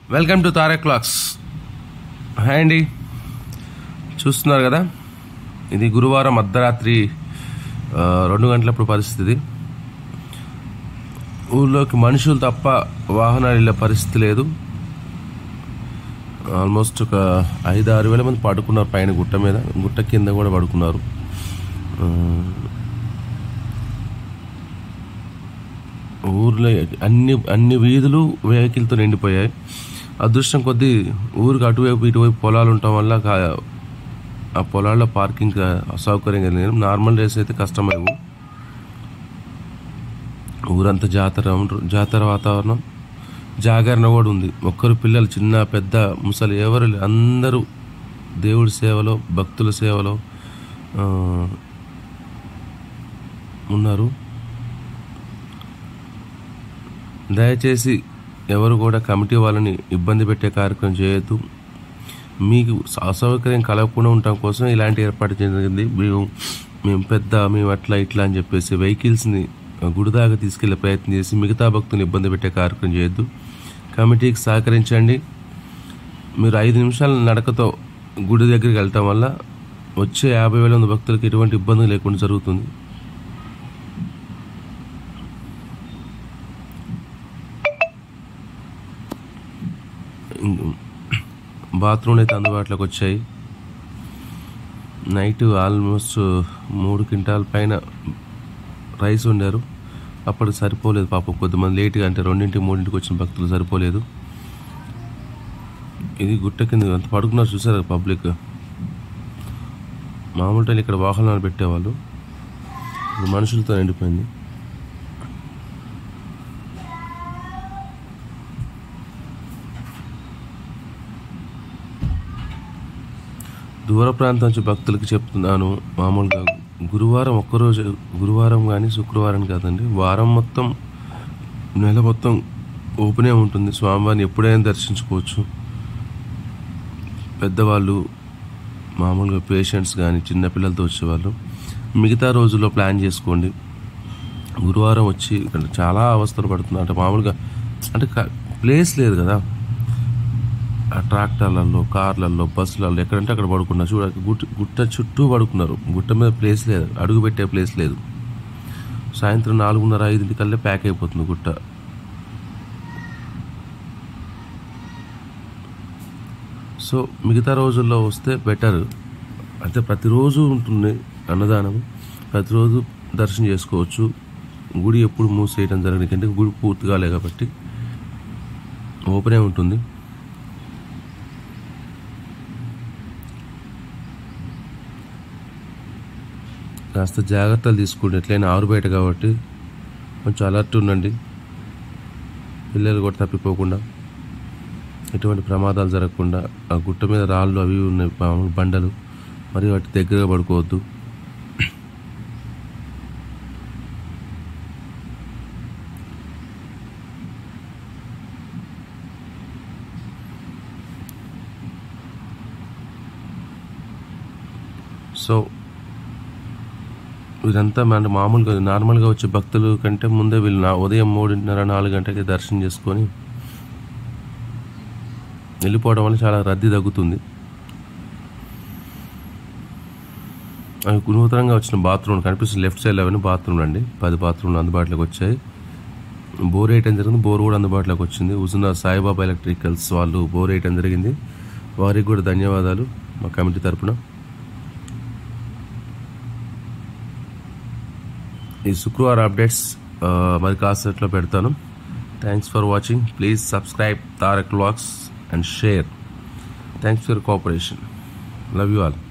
welcome to Tarak vlogs hi అండి చూస్తున్నారు కదా ఇది గురువారం అర్ధరాత్రి ఆ, రెండు గంటలప్పుడు పరిస్థితి ఊళ్ళోకి మనుషులు తప్ప వాహనాలు వెళ్ళే పరిస్థితి లేదు ఆల్మోస్ట్ ఒక ఐదు ఆరు వేల మంది పడుకున్నారు పైన గుట్ట మీద గుట్ట కింద కూడా పడుకున్నారు ఆ, ఊర్లో అన్ని అన్ని వీధులు వెహికల్తో నిండిపోయాయి అదృష్టం కొద్దీ ఊరికి అటువైపు ఇటువైపు పొలాలు ఉండటం వల్ల కా- ఆ పొలాల్లో పార్కింగ్ సౌకర్యంగా లేదు నార్మల్ డేస్ అయితే కష్టమయ్యవు ఊరంతా జాతర జాతర వాతావరణం జాగరణ కూడా ఉంది ఒక్కరు పిల్లలు చిన్న పెద్ద ముసలి ఎవరు లే- అందరూ దేవుడి సేవలో భక్తుల సేవలో ఆ, ఉన్నారు దయచేసి ఎవరు కూడా కమిటీ వాళ్ళని ఇబ్బంది పెట్టే కార్యక్రమం చేయొద్దు మీకు అసౌకర్యం కలగకుండా ఉండటం కోసం ఇలాంటి ఏర్పాటు జరిగింది మేము మేము పెద్ద మేము అట్లా ఇట్లా అని చెప్పేసి వెహికల్స్ని గుడి దాకా తీసుకెళ్లే ప్రయత్నం చేసి మిగతా భక్తులను ఇబ్బంది పెట్టే కార్యక్రమం చేయొద్దు కమిటీకి సహకరించండి మీరు ఐదు నిమిషాల నడకతో గుడి దగ్గరికి వెళ్ళటం వల్ల వచ్చే యాభై వేల మంది భక్తులకు ఎటువంటి ఇబ్బంది లేకుండా జరుగుతుంది బాత్రూమ్లు అయితే అందుబాటులోకి వచ్చాయి నైట్ ఆల్మోస్ట్ మూడు క్వింటాల పైన రైస్ వండారు అప్పటికి సరిపోలేదు పాపం కొద్దిమంది లేట్గా అంటే రెండింటి మూడింటికి వచ్చిన భక్తులు సరిపోలేదు ఇది గుట్ట కింద అంత పడుకున్నారు చూసారు పబ్లిక్ మామూలు టైం ఇక్కడ వాహనాలు పెట్టేవాళ్ళు ఇప్పుడు మనుషులతో నిండిపోయింది దూర ప్రాంతం నుంచి భక్తులకి చెప్తున్నాను మామూలుగా గురువారం ఒక్కరోజు గురువారం కానీ శుక్రవారం కాదండి వారం మొత్తం నెల మొత్తం ఓపెనే ఉంటుంది స్వామివారిని ఎప్పుడైనా దర్శించుకోవచ్చు పెద్దవాళ్ళు మామూలుగా పేషెంట్స్ కానీ చిన్నపిల్లలతో వచ్చేవాళ్ళు మిగతా రోజుల్లో ప్లాన్ చేసుకోండి గురువారం వచ్చి ఇక్కడ చాలా అవస్థలు పడుతున్నారు అంటే మామూలుగా అంటే క- ప్లేస్ లేదు కదా ఆ ట్రాక్టర్లలో కార్లలో బస్సులలో ఎక్కడంటే అక్కడ పడుకున్నారు చూడ గుట్ట గుట్ట చుట్టూ పడుకున్నారు గుట్ట మీద ప్లేస్ లేదు అడుగు పెట్టే ప్లేస్ లేదు సాయంత్రం నాలుగున్నర ఐదింటికల్లే ప్యాక్ అయిపోతుంది గుట్ట సో మిగతా రోజుల్లో వస్తే బెటర్ అంటే ప్రతిరోజు ఉంటుంది అన్నదానం ప్రతిరోజు దర్శనం చేసుకోవచ్చు గుడి ఎప్పుడు మూసేయడం జరగదు ఎందుకంటే గుడి పూర్తి కాలే కాబట్టి ఓపెనే ఉంటుంది కాస్త జాగ్రత్తలు తీసుకోండి ఎట్లయినా ఆరు బయట కాబట్టి కొంచెం అలర్ట్ ఉండండి పిల్లలు కూడా తప్పిపోకుండా ఎటువంటి ప్రమాదాలు జరగకుండా ఆ గుట్ట మీద రాళ్ళు అవి ఉన్నాయి మామూలు బండలు మరి వాటి దగ్గరగా పడుకోవద్దు సో వీరంతా మన మామూలుగా నార్మల్గా వచ్చే భక్తులు కంటే ముందే వీళ్ళు నా ఉదయం మూడున్నర నాలుగు గంటలకి దర్శనం చేసుకొని వెళ్ళిపోవడం వల్ల చాలా రద్దీ తగ్గుతుంది అవి నూతనంగా వచ్చిన బాత్రూమ్ కనిపిస్తుంది లెఫ్ట్ సైడ్లో అవన్నీ బాత్రూమ్లు అండి పది బాత్రూమ్లు అందుబాటులోకి వచ్చాయి బోర్ వేయటం జరిగింది బోర్ కూడా అందుబాటులోకి వచ్చింది ఉజున సాయిబాబా ఎలక్ట్రికల్స్ వాళ్ళు బోర్ వేయటం జరిగింది వారికి కూడా ధన్యవాదాలు మా కమిటీ తరపున ఈ శుక్రవారం అప్డేట్స్ ఆ, మరి కాసేట్లో పెడతాను thanks for watching please subscribe Tarak vlogs and share thanks for cooperation love you all